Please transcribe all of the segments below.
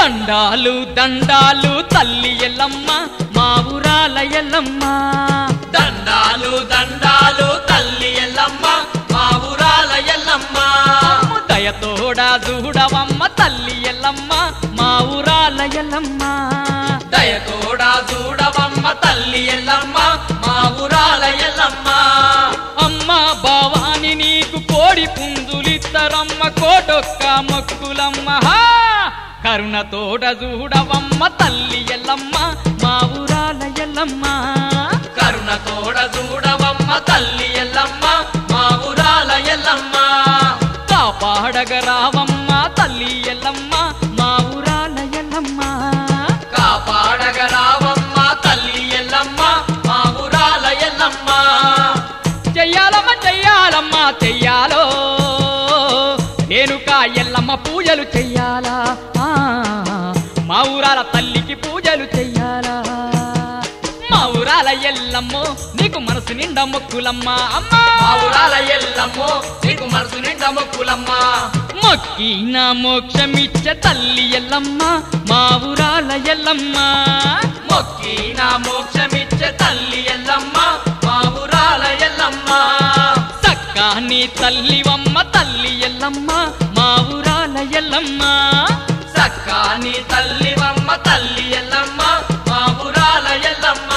దండాలు దండాలు తల్లి ఎల్లమ్మ మా ఊరాల ఎల్లమ్మ దండాలు దండాలు తల్లి ఎల్లమ్మ మా ఊరాల ఎల్లమ్మ దయతోడా చూడవమ్మ తల్లి ఎల్లమ్మ మా ఊరాల ఎల్లమ్మ దయతోడా చూడవమ్మ తల్లి ఎల్లమ్మ మా ఊరాల ఎల్లమ్మ అమ్మ భవాని నీకు కోడి పుంజులిత్తరమ్మ కోటొక్క మొక్కులమ్మ హా! కరుణతోడ చూడవమ్మ తల్లి ఎల్లమ్మ మా ఊరాల ఎల్లమ్మ కరుణతోడ చూడవమ్మ తల్లి ఎల్లమ్మ మా ఊరాల ఎల్లమ్మ కాపాడగరావమ్మ తల్లి ఎల్లమ్మ మా ఊరాల ఎల్లమ్మ కాపాడగరావమ్మ తల్లి ఎల్లమ్మ మా ఊరాల ఎల్లమ్మ చెయ్యాలమ్మ చెయ్యాలమ్మ చెయ్యాలో నేనుకా ఎల్లమ్మ పూజలు చెయ్యాలా ఆ, మా ఊరాల తల్లికి పూజలు చెయ్యాలా మా ఊరాల ఎల్లమ్మో నీకు మనసు నిండా మొక్కులమ్మ అమ్మా మా ఊరాల ఎల్లమ్మో నీకు మనసు నిండా మొక్కులమ్మ మొక్కిన మోక్షమిచ్చే తల్లి ఎల్లమ్మ మా ఊరాల ఎల్లమ్మ మొక్కి నా మోక్షమిచ్చే తల్లి ఎల్లమ్మ మా ఊరాల ఎల్లమ్మ సక్కాని తల్లివమ్మ తల్లి ఎల్లమ్మ మా ఊరాల ఎల్లమ్మ సక్కాని తల్లివమ్మ తల్లి ఎల్లమ్మ మా ఊరాల ఎల్లమ్మ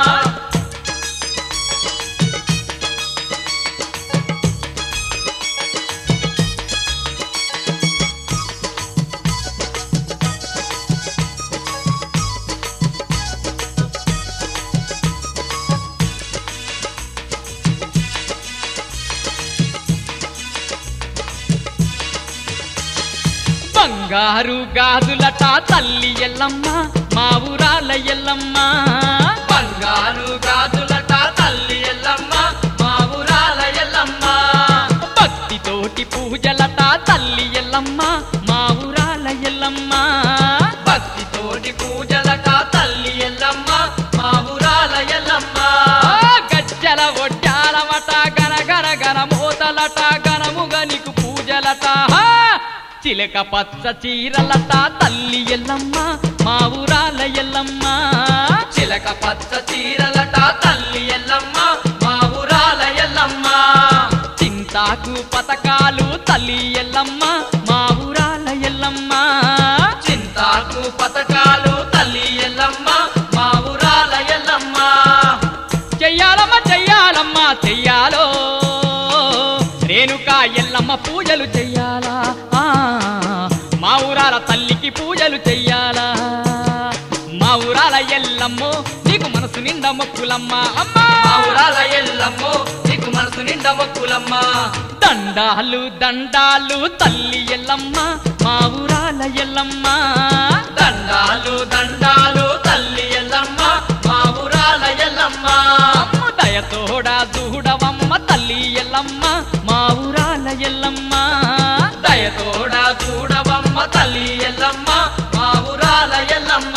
బంగారు గాజులట తల్లి ఎల్లమ్మ మా ఊరాల ఎల్లమ్మ బంగారు గాజులట తల్లి ఎల్లమ్మ మా ఊరాల ఎల్లమ్మ భక్తితోటి పూజలట తల్లి ఎల్లమ్మ మా ఊరాల ఎల్లమ్మ భక్తితోటి పూజలట తల్లి ఎల్లమ్మ మా ఊరాల ఎల్లమ్మ ఆ గజ్జల ఒడ్డాలమట గన గన గన మోతలట గనముగ నీకు పూజలట హా! చిలక పచ్చ చీరలట తల్లి ఎల్లమ్మ మా ఊరాల ఎల్లమ్మ చిలక పచ్చ చీరలట తల్లి ఎల్లమ్మ మా ఊరాల ఎల్లమ్మ చింతాకు పథకాలు తల్లి ఎల్లమ్మ మా ఊరాల ఎల్లమ్మ చింతాకు పథకాలు తల్లి ఎల్లమ్మ మా ఊరాల ఎల్లమ్మ చెయ్యాలమ్మ చెయ్యాలమ్మ చెయ్యాలో రేణుకా ఎల్లమ్మ పూజలు చెయ్యాలా ఆ, మా ఊరాల తల్లికి పూజలు చెయ్యాలా మా ఊరాల ఎల్లమ్మో నీకు మనసు నిండా మొక్కులమ్మ అమ్మా మా ఊరాల ఎల్లమ్మో నీకు మనసు నిండా మొక్కులమ్మ దండాలు దండాలు తల్లి ఎల్లమ్మ మా ఊరాల ఎల్లమ్మ దండాలు దండాలు తల్లి ఎల్లమ్మ మా ఊరాల ఎల్లమ్మ అమ్మ దయతోడా చూడవమ్మ తల్లి ఎల్లమ్మ మా ఊరాల ఎల్లమ్మ దయతోడా చూడవమ్మ తల్లి ఎల్లమ్మ మా ఊరాల ఎల్లమ్మ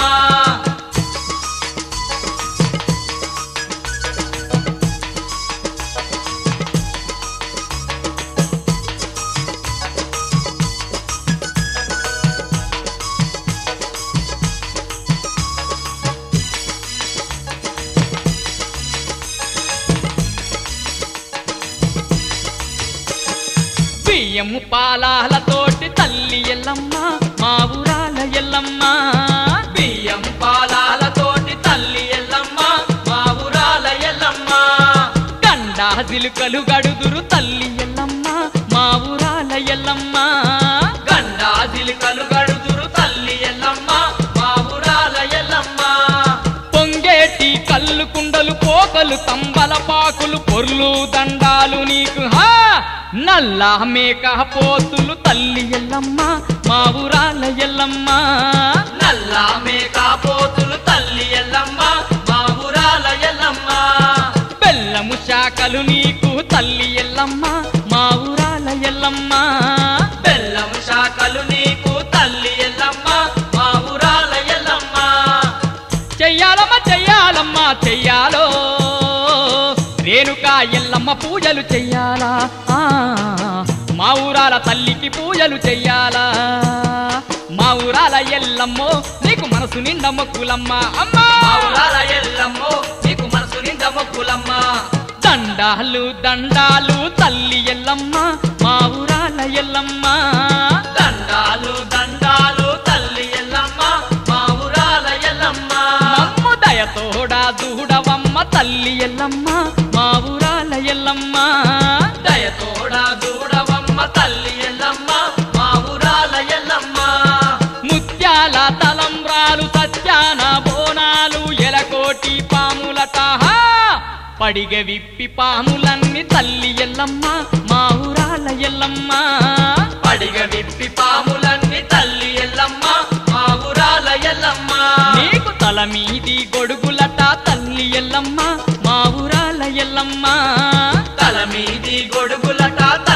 బియ్యము పాలాలతోటి తల్లి ఎల్లమ్మ మా ఊరాల ఎల్లమ్మ బియ్యం పాలాలతోటి తల్లి ఎల్లమ్మ మా ఊరాల ఎల్లమ్మ గండా జిలుకలు గడుదురు తల్లి ఎల్లమ్మ మా ఊరాల ఎల్లమ్మ గండా జిలికలు గడుదురు తల్లి ఎల్లమ్మ మా ఊరాల ఎల్లమ్మ పొంగేటి కళ్ళు కుండలు పోకలు తంబల పాకులు పొర్లు దండాలు నీకు హా నల్ల మేక పోతులు తల్లి ఎల్లమ్మ మా ఊరాల ఎల్లమ్మ నల్ల మేక పోతులు తల్లి ఎల్లమ్మ మా ఊరాల ఎల్లమ్మ బెల్లము శాఖలు నీకు తల్లి ఎల్లమ్మ మా ఊరాల ఎల్లమ్మ బెల్లం శాఖలు నీకు తల్లి ఎల్లమ్మ మా ఊరాల ఎల్లమ్మ చెయ్యాలమ్మ చెయ్యాలమ్మ చెయ్యాలో రేణుకా ఎల్లమ్మ పూజలు చెయ్యాలా ఆ, మా ఊరాల తల్లికి పూజలు చెయ్యాలా మా ఊరాల ఎల్లమ్మో నీకు మనసు నిండా మొక్కులమ్మ అమ్మా మా ఊరాల ఎల్లమ్మో నీకు మనసు నిండా మొక్కులమ్మ దండాలు దండాలు తల్లి ఎల్లమ్మ మా ఊరాల ఎల్లమ్మ దండాలు దండాలు తల్లి ఎల్లమ్మ మా ఊరాల ఎల్లమ్మ మమ్ము దయతోడా దూడవమ్మ తల్లి ఎల్లమ్మ మా ఊరాల ఎల్లమ్మ దయతోడా దూడవమ్మ తల్లి ఎల్లమ్మ మా ఊరాల ఎల్లమ్మ ముత్యాల తలంబ్రాలు సత్యాన బోనాలు ఎలకోటి పాములట హా! పడిగ విప్పి పాములన్నీ తల్లి ఎల్లమ్మ మా ఊరాల ఎల్లమ్మ పడిగ విప్పి పాములన్నీ తల్లి ఎల్లమ్మ మా ఊరాల ఎల్లమ్మ నీకు తల మీది గొడుగులట తల్లి ఎల్లమ్మ మా ఊరాల ఎల్లమ్మ తల మీది గొడుగులట